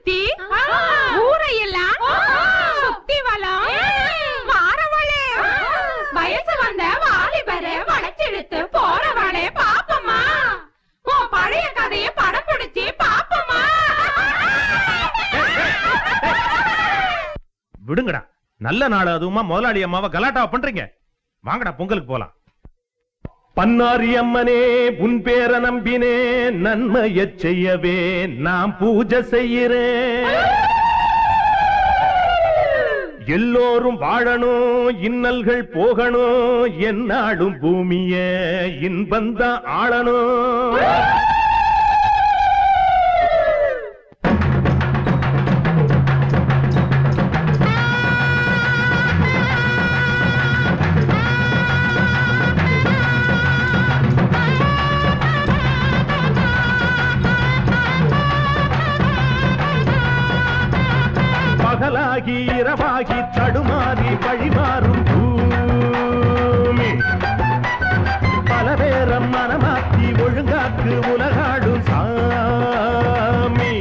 சுத்தி ஊரையெல்லாம் சுத்தி வளம் வாரவளே வயசு வந்த வாலிபரு வளைச்செடுத்து போறவளே பாப்பமா உன் பழைய கதைய படம் பிடிச்சி பாப்பமா விடுங்கடா நல்ல நாள் அதுவுமா முதலாளி அம்மாவை கலாட்டாவை பண்றீங்க வாங்கடா பொங்கலுக்கு போலாம் பன்னாரி அம்மனே உன் பேர நம்பினே நன்மையச் செய்யவே நாம் பூஜை செய்கிறேன் எல்லோரும் வாழணும் இன்னல்கள் போகணும் என்னாடும் பூமிய இன்பந்தான் ஆளணும் பகலாகி இரவாகி தடுமாறி வழிமாறும் பூமி பல பேரம் மனமாத்தி ஒழுங்காக்கு உலகாடும் சாமி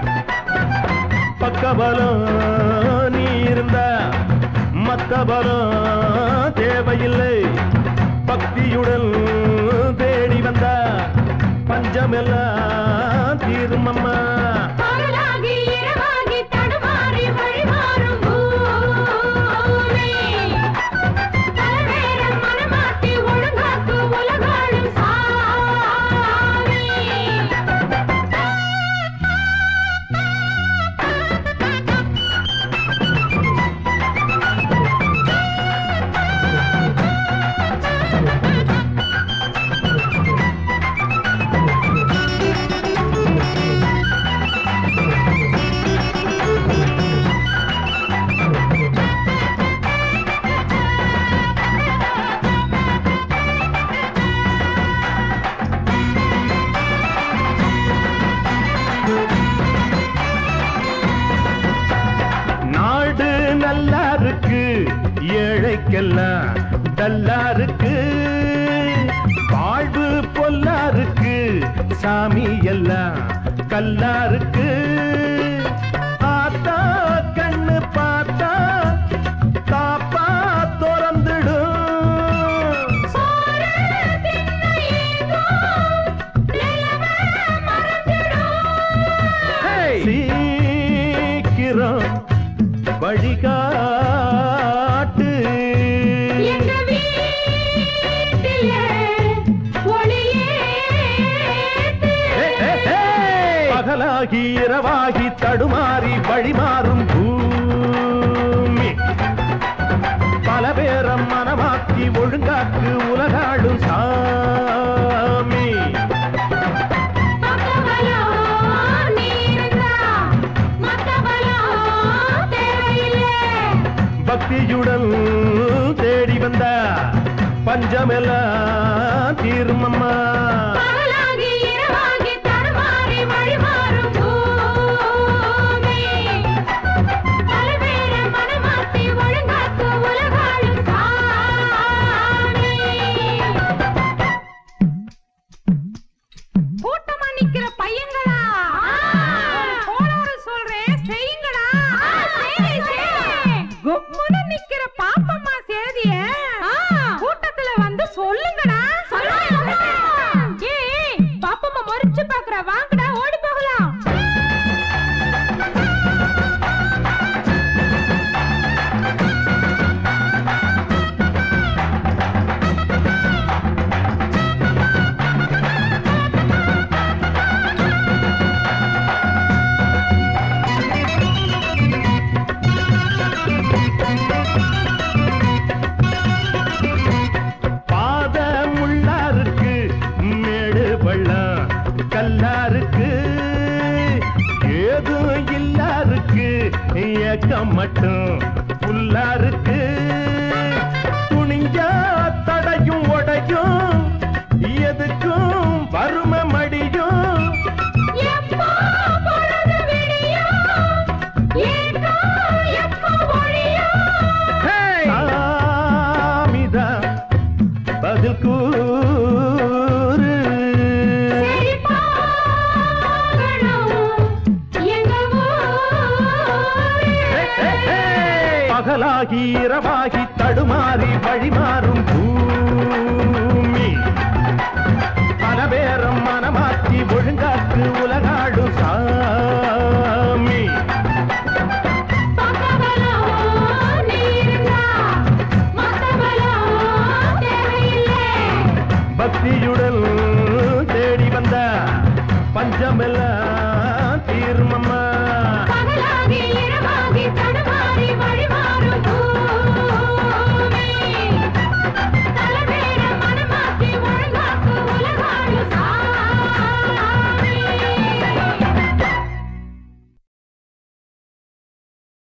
பக்கபலம் நீ இருந்தா மத்த பலம் தேவையில்லை பக்தியுடன் தேடி வந்தா பஞ்சமெல்லாம் தீரும் அம்மா பகலாகி இரவாகி தடுமாறி வழிமாறும் பூமி பலவேரம் மனமாட்டி ஒழுங்காக்கு உலகாளும் சாமி நாடு நல்லா இருக்கு ஏழைக்கெல்லாம் டல்லா இருக்கு வாழ்வு பொல்லா இருக்கு சாமி எல்லாம் கல்லா இருக்கு ஆத்தா கண்ணு பார்த்தா தாப்பா திறந்துடும் சீக்கிரம் வழிகாட்டு எங்க வீட்டிலே ஒளியேத்து. பகலாகி இரவாகி தடுமாறி வழிமாறும் பூமி பல பேரம் மனமாக்கி ஒழுங்காக்கு உலகாடும் சாமி பக்கபலம் நீ இருந்தா, மத்தபலம் தேவையில்லை. பக்தியுடன் தேடி வந்த பஞ்சமெல்லாம் தீரும் அம்மா பகலாகி இரவாகி தடுமாறி வழிமாறும் பூமி. பலவேறு மனமாத்தி ஒழுங்காக்கு உலகாளும் சாமி. கூட்டமா நிக்கிற பையங்களா போனோரு சொல்றேன் செய்யுங்களா கும்முன்னு நிக்கிற பாப்பம்மா சேதிய கூட்டத்துல வந்து சொல்லுங்கடா ஏய் பாப்பம்மா மறிச்சு பாக்குற வாங்கடா ஓடி போகலாம் பாத முள்ளா இருக்கு மேடு பள்ளம் கல்லா இருக்கு ஏதும் இல்லா இருக்கு ஏக்கம் மட்டும் புல்லா இருக்கு துணிஞ்சா தடையும் உடையும் எதுக்கும் வறுமை மடியும் எப்போ பொழுது விடியும் ஏக்கம் எப்போ ஒழியும் சாமிதான் பதில் கூறு சரி பார்க்கணும் எங்க ஊரு பகலாகி இரவாகி தடுமாறி வழிமாறும் பூமி பல பேரம் மனமாற்றி ஒழுங்காக்கு உலகாடும் சாமி பக்கபலம் நீ இருந்தா மத்தபலம் தேவையில்லை பக்தியுடன் தேடி வந்த பஞ்சமெல்லாம்